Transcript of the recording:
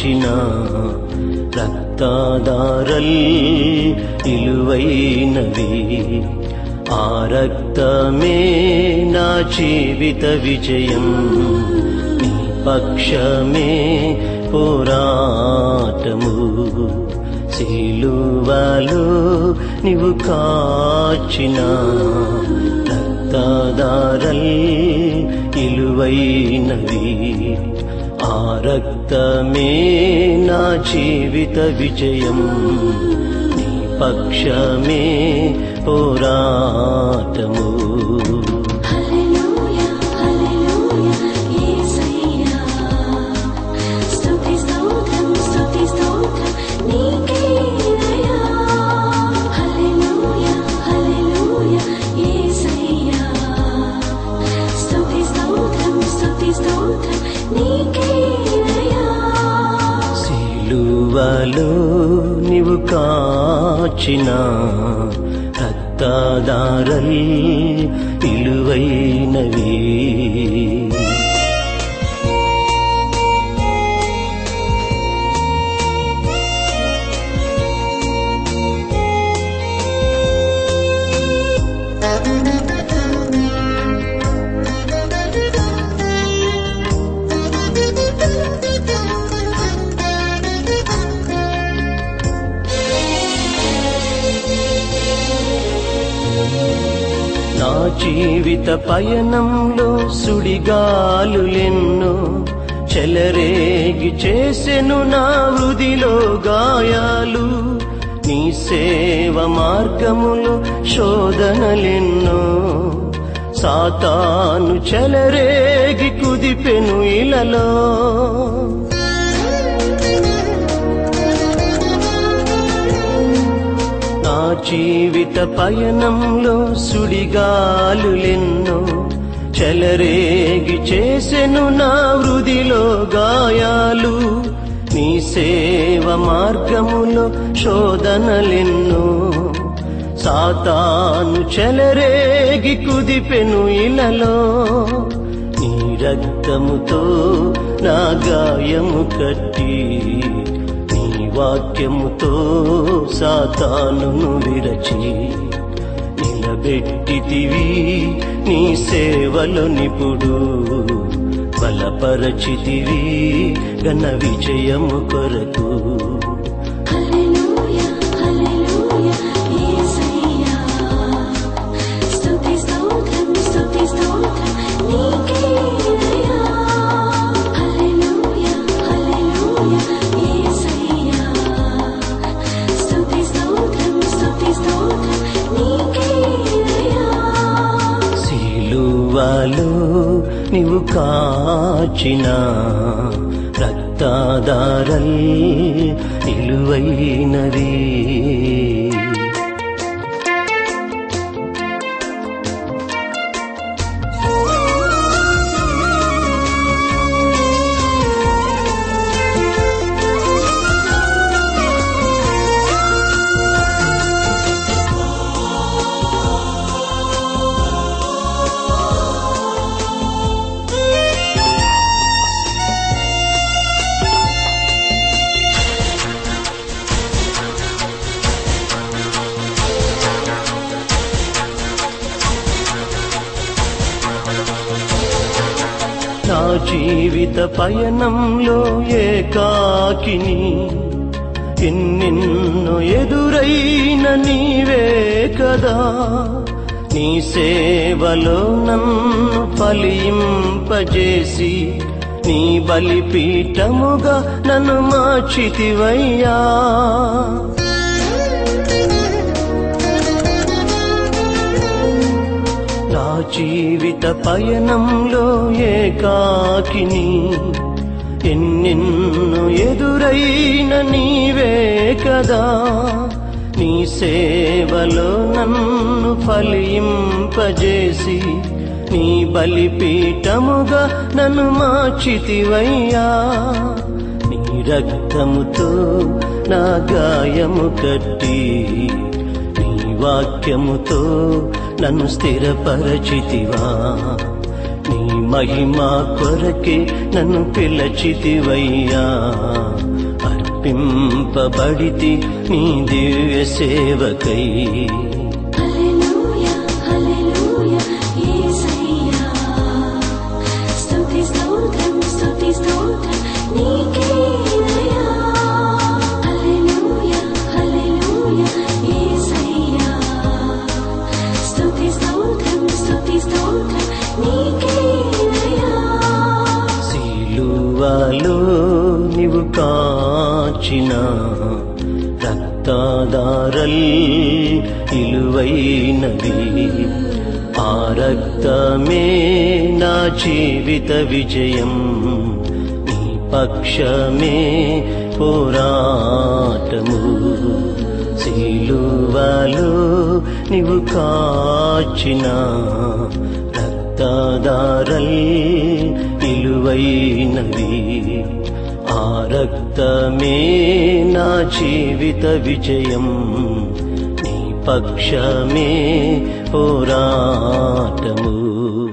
కాచిన రక్తదారల్ ఇలువైనవి ఆ రక్తమే నా జీవిత విజయం నీ పక్షమే పోరాటము శిలువలో నీవు కాచిన రక్తదారల్ ఇలువైనవి ఆ రక్తమే నా జీవిత విజయం నీ పక్షమే పోరాటము హల్లెలూయా హల్లెలూయా యేసయ్యా స్తుతి స్తోత్రం స్తుతి స్తోత్రం నీకేనయ్యా హల్లెలూయా హల్లెలూయా యేసయ్యా స్తుతి స్తోత్రం స్తుతి స్తోత్రం నీకేనయ్యా సిలువలో నీవు కాచిన రక్తదారల్ ఇలువైనవి నా జీవిత పయనంలో సుడిగాలులెన్నో చెలరేగి చేసెను నా వృదిలో గాయాలు నీ సేవ మార్గములో శోధనలెన్నో సాతాను చెలరేగి కుదిపెను ఇలలో నా జీవిత పయనంలో సుడిగాలులెన్నో చెలరేగి చేసెను నా వృదిలో గాయాలు నీ సేవ మార్గములో శోధనలెన్నో సాతాను చెలరేగి కుదిపెను ఇలలో నీ రక్తముతో నా గాయము కట్టి నీ వాక్యముతో సాతానును విరచి నిలబెట్టితివి నీ సేవలో నిపుడు బలపరచితివి ఘన విజయము కొరకు హల్లెలూయా హల్లెలూయా యేసయ్యా స్తుతి స్తోత్రం స్తుతి స్తోత్రం నీకేనయ్యా హల్లెలూయా హల్లెలూయా యేసయ్యా స్తుతి స్తోత్రం స్తుతి స్తోత్రం నీకేనయ్యా సిలువలో నీవు కాచిన రక్తదారల్ నిలువైనది నా జీవిత పయనంలో ఏకాకిని ఎన్నెన్నో ఎదురైన నీవే కదా నీ సేవలో నన్ను ఫలింపజేసి నీ బలిపీఠముగా నన్ను మార్చితివయ్యా నా జీవిత పయనంలో ఏకాకిని ఎన్నెన్నో ఎదురైన నీవే కదా నీ సేవలో నన్ను ఫలింపజేసి నీ బలిపీఠముగా నన్ను మార్చితివయ్యా నీ రక్తముతో నా గాయము కట్టి నీ వాక్యముతో నన్ను స్థిరపరచితివా నీ మహిమ కొరకే నన్ను పిలచితివయ్యా ఒప్పింపబడితి నీ దివ్య సేవకై హల్లెలూయా హల్లెలూయా యేసయ్యా స్తుతి స్తోత్రం స్తుతి స్తోత్రం నీకేనయ్యా హల్లెలూయా హల్లెలూయా యేసయ్యా స్తుతి స్తోత్రం స్తుతి స్తోత్రం నీకేనయ్యా సిలువలో నీవు కాచిన రక్తదారల్ ఇలువైనవి ఆ రక్తమే నా జీవిత విజయం నీ పక్షమే పోరాటము సిలువలో నీవు కాచిన రక్తదారల్ ఇలువైనవి ఆ రక్తమే నా జీవిత విజయం నీ పక్షమే పోరాటము